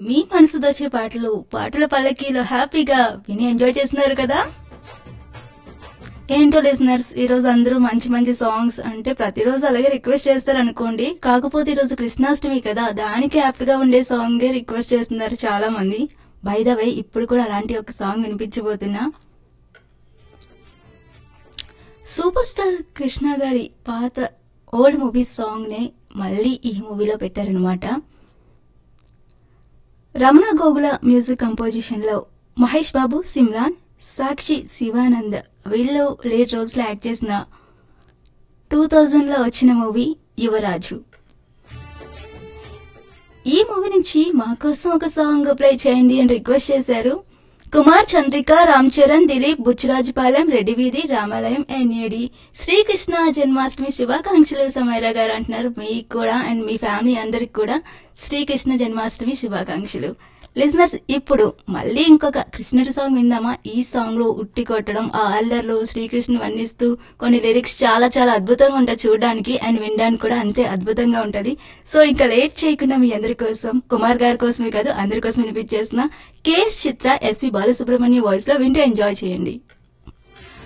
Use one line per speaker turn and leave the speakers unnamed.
మీ మనసు దోచే పాటలు పాటల పల్లకీలో హ్యాపీగా విని ఎంజాయ్ చేస్తున్నారు కదా ఏంటో లిజనర్స్ ఈ రోజు అందరూ మంచి మంచి సాంగ్స్ అంటే ప్రతిరోజు అలాగే రిక్వెస్ట్ చేస్తారు అనుకోండి కాకపోతే ఈ రోజు కృష్ణాష్టమి కదా దానికి యాప్ట్ గా ఉండే సాంగ్ రిక్వెస్ట్ చేస్తున్నారు చాలా మంది బై ద వై ఇప్పుడు కూడా అలాంటి ఒక సాంగ్ వినిపించబోతున్నా సూపర్ స్టార్ కృష్ణ గారి పాత ఓల్డ్ మూవీ సాంగ్ నే మళ్ళీ ఈ మూవీలో పెట్టారనమాట రమణ గోగుల మ్యూజిక్ కంపోజిషన్ లో మహేష్ బాబు సిమ్రాన్ సాక్షి శివానంద్ వీళ్ళు లీడ్ రోల్స్ లో యాక్ట్ చేసిన టూ థౌజండ్ లో వచ్చిన మూవీ యువరాజు ఈ మూవీ నుంచి మా కోసం ఒక సాంగ్ ప్లే చేయండి అని రిక్వెస్ట్ చేశారు కుమార్ చంద్రిక రామ్ చరణ్ దిలీప్ బుచ్చిరాజుపాలెం రెడ్డి వీధి రామాలయం ఎన్ఏడి శ్రీకృష్ణ జన్మాష్టమి శుభాకాంక్షలు సమైరా గారు అంటున్నారు మీకు కూడా అండ్ మీ ఫ్యామిలీ అందరికి కూడా శ్రీకృష్ణ జన్మాష్టమి శుభాకాంక్షలు లిజనర్స్ ఇప్పుడు మళ్ళీ ఇంకొక కృష్ణుడి సాంగ్ విందామా ఈ సాంగ్ లో ఉట్టి కొట్టడం ఆ అల్లర్లు శ్రీకృష్ణుని వర్ణిస్తూ కొన్ని లిరిక్స్ చాలా చాలా అద్భుతంగా ఉంటాయి చూడడానికి అండ్ వినడానికి కూడా అంతే అద్భుతంగా ఉంటది సో ఇంకా లేట్ చేయకుండా మీ అందరి కోసం కుమార్ గారి కోసమే కాదు అందరి కోసం వినిపించేసిన KS Chithra SP Balasubrahmanya voice లో వింటూ ఎంజాయ్ చేయండి